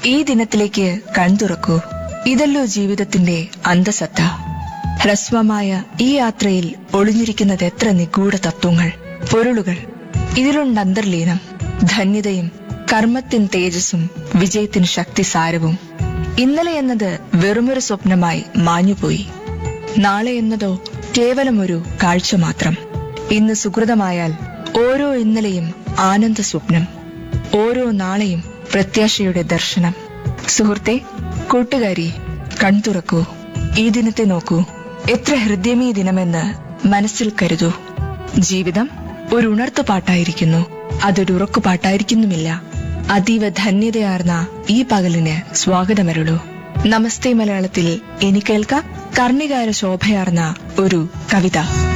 ഈ ദിനത്തിലേക്ക് കൺതുറക്കൂ ഇതല്ലോ ജീവിതത്തിന്റെ അന്തസത്ത ഹ്രസ്വമായ ഈ യാത്രയിൽ ഒളിഞ്ഞിരിക്കുന്നത് എത്ര നിഗൂഢ തത്വങ്ങൾ പൊരുളുകൾ ഇതിലുണ്ട് അന്തർലീനം ധന്യതയും കർമ്മത്തിൻ തേജസ്സും വിജയത്തിന് ശക്തി സാരവും ഇന്നലെ എന്നത് വെറുമൊരു സ്വപ്നമായി മാഞ്ഞുപോയി നാളെ എന്നതോ കേവലം ഒരു കാഴ്ച മാത്രം ഇന്ന് സുഹൃതമായാൽ ഓരോ ഇന്നലെയും ആനന്ദ സ്വപ്നം ഓരോ നാളെയും പ്രത്യാശയുടെ ദർശനം സുഹൃത്തെ കൂട്ടുകാരി കൺതുറക്കൂ ഈ ദിനത്തെ നോക്കൂ എത്ര ഹൃദ്യമീ ദിനമെന്ന് മനസ്സിൽ കരുതൂ ജീവിതം ഒരു ഉണർത്തുപാട്ടായിരിക്കുന്നു അതൊരു ഉറക്കുപാട്ടായിരിക്കുന്നുമില്ല അതീവ ധന്യതയാർന്ന ഈ പകലിന് സ്വാഗതമരുളൂ നമസ്തേ മലയാളത്തിൽ ഇനി കേൾക്കാം കർണികാര ശോഭയാർന്ന ഒരു കവിത